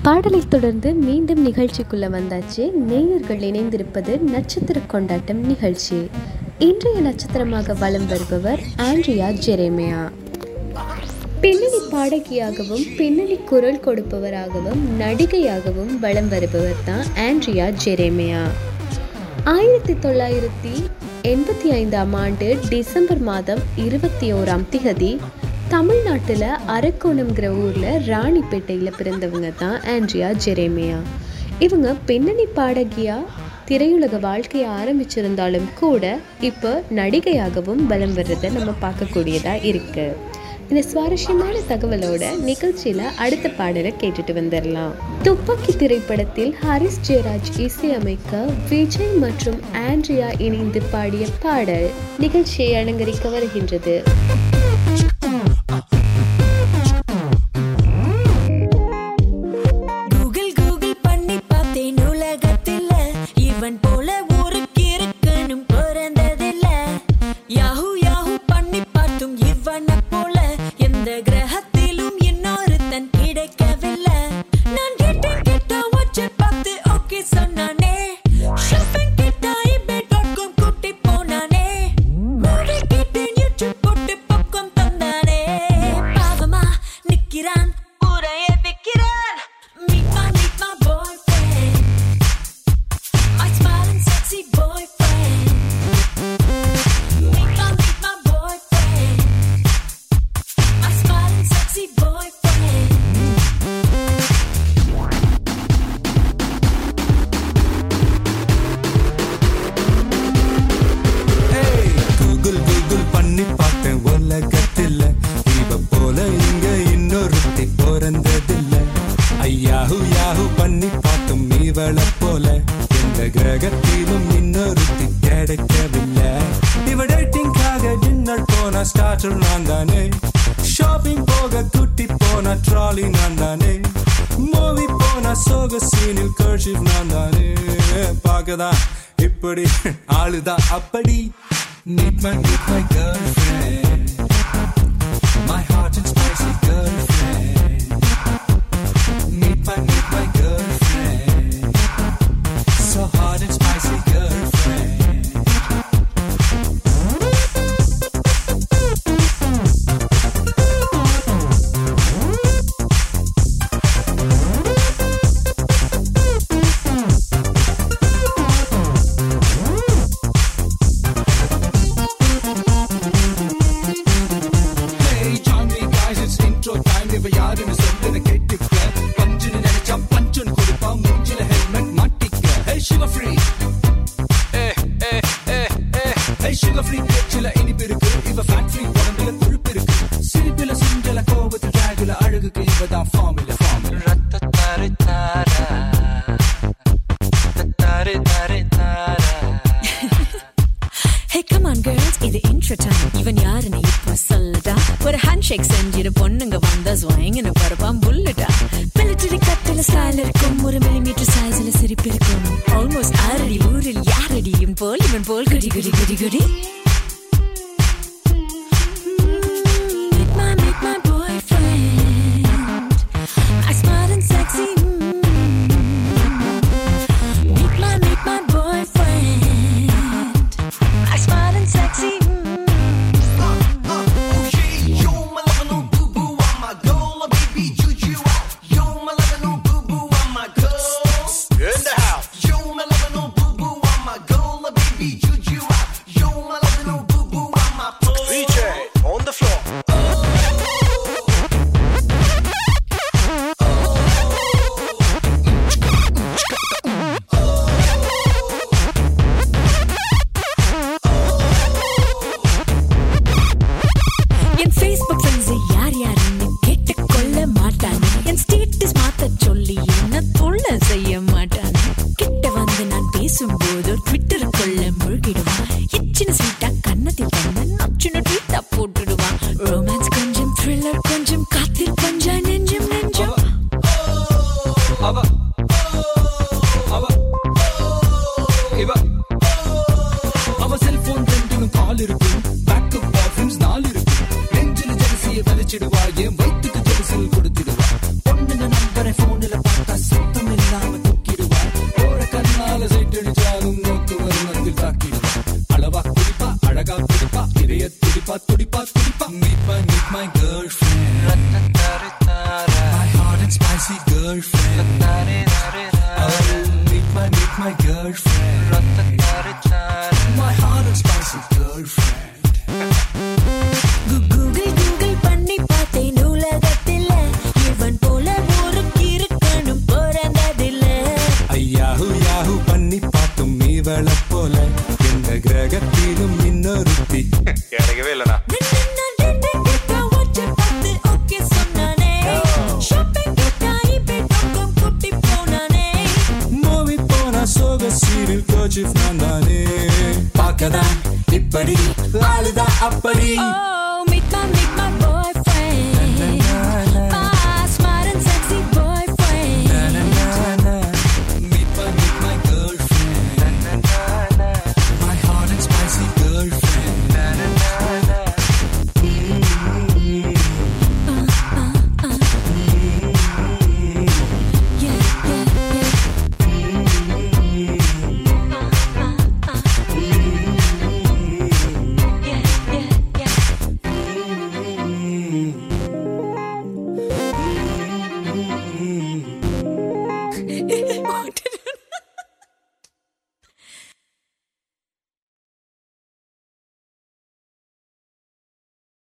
பாடலை தொடர்ந்து மீண்டும் நிகழ்ச்சிக்குள்ள வந்தாச்சு நேயர்கள் இணைந்திருப்பது நட்சத்திர கொண்டாட்டம் நிகழ்ச்சி இன்றைய நட்சத்திரமாக வலம் வருபவர் ஆண்ட்ரியா ஜெரேமியா பின்னணி பாடகியாகவும் பின்னணி குரல் கொடுப்பவராகவும் நடிகையாகவும் வலம் வருபவர் தான் ஆண்ட்ரியா ஜெரேமியா ஆயிரத்தி தொள்ளாயிரத்தி எண்பத்தி ஐந்தாம் ஆண்டு டிசம்பர் மாதம் இருபத்தி ஓராம் திகதி தமிழ்நாட்டில் அரக்கோணம்ங்கிற ஊரில் ராணிப்பேட்டையில் பிறந்தவங்க தான் ஆண்ட்ரியா ஜெரேமியா இவங்க பின்னணி பாடகியாக திரையுலக வாழ்க்கையை ஆரம்பிச்சிருந்தாலும் கூட இப்போ நடிகையாகவும் பலம் வர்றதை நம்ம பார்க்கக்கூடியதாக இருக்குது இந்த சுவாரஸ்யமான தகவலோட நிகழ்ச்சியில் அடுத்த பாடலை கேட்டுட்டு வந்துடலாம் துப்பாக்கி திரைப்படத்தில் ஹரிஸ் ஜெயராஜ் இசையமைக்க விஜய் மற்றும் ஆண்ட்ரியா இணைந்து பாடிய பாடல் நிகழ்ச்சியை அலங்கரிக்க வருகின்றது கூகுள் கூகுள் பண்ணி பார்த்தேன் உலகத்தில் இவன் போல ஊருக்கு இருக்கணும் பிறந்ததில்ல யாஹூ யாஹூ பண்ணி பார்த்தும் இவனை போல எந்த கிரகத்திலும் இன்னொருத்தன் கிடைக்கவில்லை நான் கேட்டேன் கேட்டா வச்சு பார்த்து ஓகே சொன்னானே ஷாப்பிங் கேட்டா இபே டாட் காம் கூட்டி போனானே மூவி கேட்டேன் யூடியூப் போட்டு பக்கம் தந்தானே பாவமா நிக்கிறான் ஊரையே விக்கிறான் Meet my, meet my boyfriend My smiling sexy boyfriend Meet my, meet my boyfriend My smiling sexy boyfriend ஏய், கூகுள் கூகுள் பண்ணி பார்த்தேன் உலகத்தில் இவ போல இங்க இன்னொருத்தி பிறந்ததில்ல ஐயாஹு யாஹு பண்ணி பார்த்தும் இவளை போல எந்த கிரகத்திலும் இன்னொருத்தி கிடைக்கவில்லை இவ டேட்டிங்காக டின்னர் போன ஸ்டார்டர் நான் தானே ஷாப்பிங் போக குட்டி போன ட்ராலி நான் தானே மூவி போன சோக சீனில் கர்ஷிப் நான் தானே பார்க்கதான் இப்படி ஆளுதான் அப்படி Meet my, meet my girlfriend My hot and spicy girlfriend Meet my, meet my girlfriend So hot and spicy girlfriend Hey, join me guys, it's intro time. இவ யாருன்னு சொல்லுன்னு கேட்டுக்க. பஞ்சுன்னு நினைச்சா பஞ்சுன்னு கொடுப்பா. மூஞ்சில helmet மாட்டிக்க. Hey, sugar free. Eh, eh, eh, eh. Hey, sugar free பேச்சுல இனிப்பு இருக்கு. இவ fat free உடம்புல கொழுப்பு இருக்கு. சிரிப்புல சிஞ்சல கோபத்துல dragula அழகுக்கு இவதான் formula, formula. Hey, come on, girls, இது intro time. இவன் யாருன்னு இப்ப சொல்லடா ஒரு ஹேண்ட் ஷேக் செஞ்சிரு பொண்ணுங்க வந்தா ஸ்வாயிங்னு பரப்பான் புல்லட்டா மிலிட்டரி கட்டில ஸ்டைல் இருக்கும் ஒரு மில்லிமீட்டர் சைஸ்ல சிரிப்பு இருக்கும் ஆல்மோஸ்ட் ஆறடி ஊரில் யாரடியும் போல் இவன் போல் குடி குடி குடி குடி Meet my, meet my boyfriend. I smart and sexy. Meet my, meet my boyfriend. I smart and sexy. In the house. girlfriend. Oh, meet my, meet my girlfriend. My hot and spicy girlfriend. Google Google பண்ணி பார்த்தேன் உலகத்தில் இவன் போல ஒரு கிறுக்கனும் பிறந்ததில்ல ஐயாஹு yahoo பண்ணி பார்த்தும் இவளை போல எந்த கிரகத்திலும் இன்னொருத்தி கிடைக்கவே இல்லனா மூவி போனா சோக சீரில் கோச்சிப் நான் தானே பார்க்கதான் இப்படி ஆளுதான் அப்படி